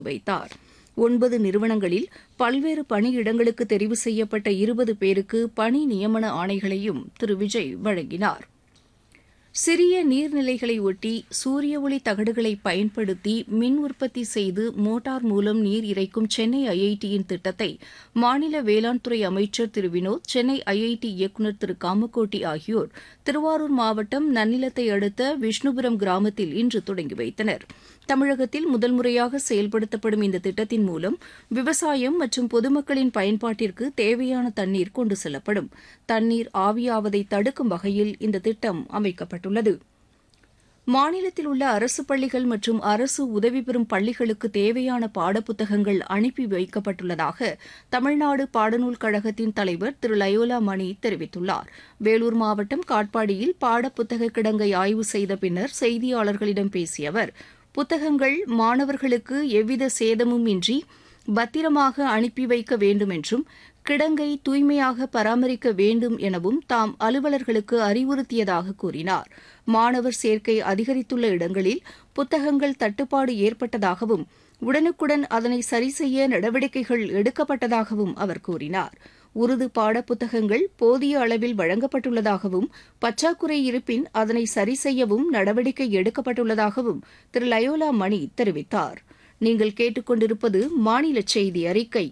வைத்தார் ஒன்பது நிறுவனங்களில் பல்வேறு பணியிடங்களுக்கு தெரிவு செய்யப்பட்ட இருபது பேருக்கு பணி நியமன ஆணைகளையும் திரு விஜய் வழங்கினார் சிறிய நீர்நிலைகளை ஒட்டி சூரிய ஒளி தகடுகளை பயன்படுத்தி மின் உற்பத்தி செய்து மோட்டார் மூலம் நீர் இறைக்கும் சென்னை ஐஐடியின் திட்டத்தை மாநில வேளாண் துறை அமைச்சர் திரு வினோத் சென்னை ஐஐடி இயக்குநர் திரு காமக்கோட்டி ஆகியோர் திருவாரூர் மாவட்டம் நன்னிலத்தை அடுத்த விஷ்ணுபுரம் கிராமத்தில் இன்று தொடங்கி வைத்தனர் தமிழகத்தில் முதல் முறையாக செயல்படுத்தப்படும் இந்த திட்டத்தின் மூலம் விவசாயம் மற்றும் பொதுமக்களின் பயன்பாட்டிற்கு தேவையான தண்ணீர் கொண்டு செல்லப்படும் தண்ணீர் ஆவியாவதை தடுக்கும் வகையில் இந்த திட்டம் அமைக்கப்பட்டுள்ளது மாநிலத்தில் உள்ள அரசு பள்ளிகள் மற்றும் அரசு உதவி பெறும் பள்ளிகளுக்கு தேவையான பாடப்புத்தகங்கள் அனுப்பி வைக்கப்பட்டுள்ளதாக தமிழ்நாடு பாடநூல் கழகத்தின் தலைவர் திரு லயோலா மணி தெரிவித்துள்ளார் வேலூர் மாவட்டம் காட்பாடியில் பாடப்புத்தக கிடங்கை ஆய்வு செய்த பின்னர் செய்தியாளர்களிடம் பேசிய அவர் புத்தகங்கள் மாணவர்களுக்கு எவ்வித சேதமும் இன்றி பத்திரமாக அனுப்பி வைக்க வேண்டும் என்றும் கிடங்கை தூய்மையாக பராமரிக்க வேண்டும் எனவும் தாம் அலுவலர்களுக்கு அறிவுறுத்தியதாக கூறினார் மாணவர் சேர்க்கை அதிகரித்துள்ள இடங்களில் புத்தகங்கள் தட்டுப்பாடு ஏற்பட்டதாகவும் உடனுக்குடன் அதனை சரிசெய்ய நடவடிக்கைகள் எடுக்கப்பட்டதாகவும் அவர் கூறினார் உருது பாடப்புத்தகங்கள் போதிய அளவில் வழங்கப்பட்டுள்ளதாகவும் பற்றாக்குறை இருப்பின் அதனை சரி செய்யவும் நடவடிக்கை எடுக்கப்பட்டுள்ளதாகவும் திரு லயோலா மணி தெரிவித்தார் நீங்கள் கேட்டுக்கொண்டிருப்பது மாநில செய்தி அறிக்கை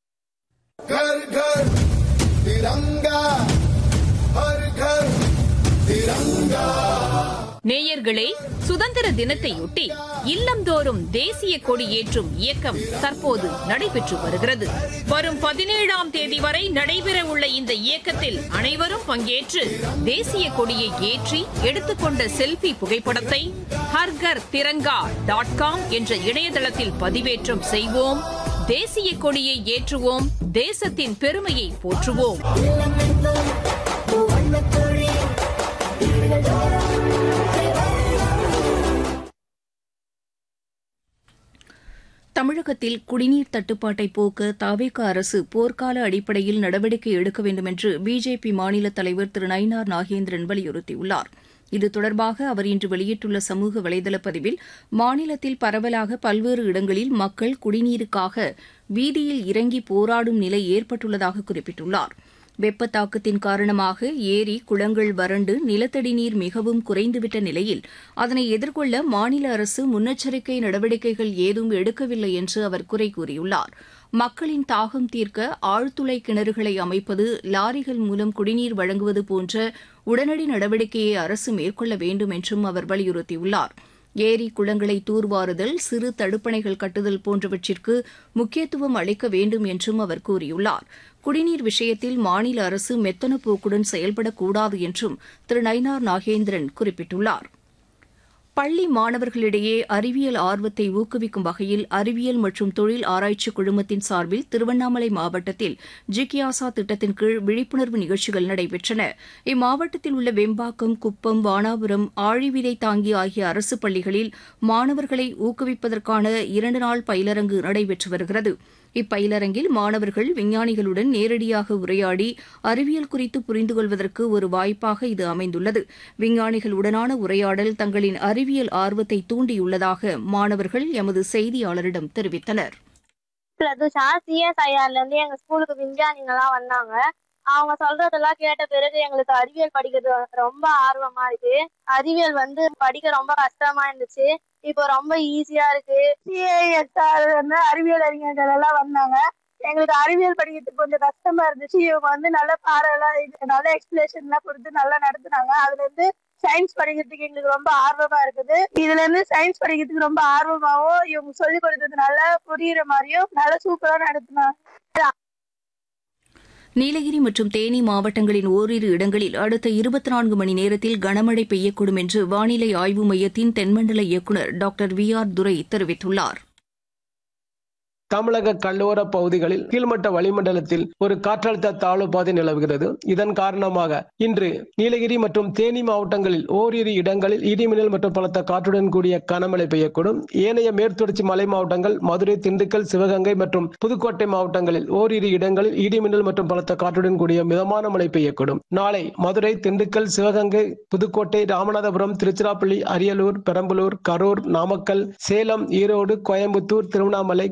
घर घर तिरंगा हर घर तिरंगा நேயர்களே சுதந்திர தினத்தையொட்டி இல்லந்தோறும் தேசிய கொடி ஏற்றும் இயக்கம் தற்போது நடைபெற்று வருகிறது வரும் பதினேழாம் தேதி வரை நடைபெற உள்ள இந்த இயக்கத்தில் அனைவரும் பங்கேற்று தேசிய கொடியை ஏற்றி எடுத்துக்கொண்ட செல்பி புகைப்படத்தை ஹர்கர் திரங்கா டாட் காம் என்ற இணையதளத்தில் பதிவேற்றம் செய்வோம் தேசிய கொடியை ஏற்றுவோம் தேசத்தின் பெருமையை போற்றுவோம் தமிழகத்தில் குடிநீர் தட்டுப்பாட்டை போக்க தவேக அரசு போர்க்கால அடிப்படையில் நடவடிக்கை எடுக்க வேண்டும் என்று பிஜேபி மாநில தலைவர் திரு நயினார் நாகேந்திரன் வலியுறுத்தியுள்ளார் இது தொடர்பாக அவர் இன்று வெளியிட்டுள்ள சமூக வலைதள பதிவில் மாநிலத்தில் பரவலாக பல்வேறு இடங்களில் மக்கள் குடிநீருக்காக வீதியில் இறங்கி போராடும் நிலை ஏற்பட்டுள்ளதாக குறிப்பிட்டுள்ளார் வெப்ப தாக்கத்தின் காரணமாக ஏரி குளங்கள் வறண்டு நிலத்தடி நீர் மிகவும் குறைந்துவிட்ட நிலையில் அதனை எதிர்கொள்ள மாநில அரசு முன்னெச்சரிக்கை நடவடிக்கைகள் ஏதும் எடுக்கவில்லை என்று அவர் குறை கூறியுள்ளார் மக்களின் தாகம் தீர்க்க ஆழ்துளை கிணறுகளை அமைப்பது லாரிகள் மூலம் குடிநீர் வழங்குவது போன்ற உடனடி நடவடிக்கையை அரசு மேற்கொள்ள வேண்டும் என்றும் அவர் வலியுறுத்தியுள்ளார் ஏரி குளங்களை தூர்வாறுதல் சிறு தடுப்பணைகள் கட்டுதல் போன்றவற்றிற்கு முக்கியத்துவம் அளிக்க வேண்டும் என்றும் அவர் கூறியுள்ளார் குடிநீர் விஷயத்தில் மாநில அரசு மெத்தன போக்குடன் செயல்படக்கூடாது என்றும் திரு நயினார் நாகேந்திரன் குறிப்பிட்டுள்ளார் பள்ளி மாணவர்களிடையே அறிவியல் ஆர்வத்தை ஊக்குவிக்கும் வகையில் அறிவியல் மற்றும் தொழில் ஆராய்ச்சி குழுமத்தின் சார்பில் திருவண்ணாமலை மாவட்டத்தில் ஜிக்யாசா திட்டத்தின் கீழ் விழிப்புணர்வு நிகழ்ச்சிகள் நடைபெற்றன இம்மாவட்டத்தில் உள்ள வெம்பாக்கம் குப்பம் வானாபுரம் ஆழிவிதை தாங்கி ஆகிய அரசு பள்ளிகளில் மாணவர்களை ஊக்குவிப்பதற்கான இரண்டு நாள் பயிலரங்கு நடைபெற்று வருகிறது இப்பயிலரங்கில் மாணவர்கள் விஞ்ஞானிகளுடன் நேரடியாக உரையாடி அறிவியல் குறித்து புரிந்து கொள்வதற்கு ஒரு வாய்ப்பாக இது அமைந்துள்ளது விஞ்ஞானிகளுடனான உரையாடல் தங்களின் அறிவியல் ஆர்வத்தை தூண்டியுள்ளதாக மாணவர்கள் எமது செய்தியாளரிடம் தெரிவித்தனர் பிரதுஷா சிஎஸ்ஐஆர்ல இருந்து எங்க ஸ்கூலுக்கு விஞ்ஞானிங்கெல்லாம் வந்தாங்க அவங்க சொல்றதெல்லாம் கேட்ட பிறகு எங்களுக்கு அறிவியல் படிக்கிறது ரொம்ப ஆர்வமா இருக்கு அறிவியல் வந்து படிக்க ரொம்ப கஷ்டமா இருந்துச்சு இப்போ ரொம்ப ஈஸியா இருக்கு சிஐஎஸ்ஆர் வந்து அறிவியல் அறிஞர்கள் எல்லாம் வந்தாங்க எங்களுக்கு அறிவியல் படிக்கிறதுக்கு கொஞ்சம் கஷ்டமா இருந்துச்சு இவங்க வந்து நல்ல பாடம்லாம் இது- நல்ல எக்ஸ்பிளேஷன் எல்லாம் கொடுத்து நல்லா நடத்துனாங்க அதுல இருந்து சயின்ஸ் படிக்கிறதுக்கு எங்களுக்கு ரொம்ப ஆர்வமா இருக்குது இதுல இருந்து சயின்ஸ் படிக்கிறதுக்கு ரொம்ப ஆர்வமாவும் இவங்க சொல்லி கொடுத்தது நல்லா புரியுற மாதிரியும் நல்லா சூப்பரா நடத்துனாங்க நீலகிரி மற்றும் தேனி மாவட்டங்களின் ஓரிரு இடங்களில் அடுத்த இருபத்தி நான்கு மணி நேரத்தில் கனமழை பெய்யக்கூடும் என்று வானிலை ஆய்வு மையத்தின் தென்மண்டல இயக்குநர் டாக்டர் வி ஆர் துரை தெரிவித்துள்ளார் தமிழக கடலோர பகுதிகளில் கீழ்மட்ட வளிமண்டலத்தில் ஒரு காற்றழுத்த தாழ்வு பாதை நிலவுகிறது இதன் காரணமாக இன்று நீலகிரி மற்றும் தேனி மாவட்டங்களில் ஓரிரு இடங்களில் இடிமின்னல் மற்றும் பலத்த காற்றுடன் கூடிய கனமழை பெய்யக்கூடும் ஏனைய மேற்குத்தொடர்ச்சி மலை மாவட்டங்கள் மதுரை திண்டுக்கல் சிவகங்கை மற்றும் புதுக்கோட்டை மாவட்டங்களில் ஓரிரு இடங்களில் இடிமின்னல் மற்றும் பலத்த காற்றுடன் கூடிய மிதமான மழை பெய்யக்கூடும் நாளை மதுரை திண்டுக்கல் சிவகங்கை புதுக்கோட்டை ராமநாதபுரம் திருச்சிராப்பள்ளி அரியலூர் பெரம்பலூர் கரூர் நாமக்கல் சேலம் ஈரோடு கோயம்புத்தூர் திருவண்ணாமலை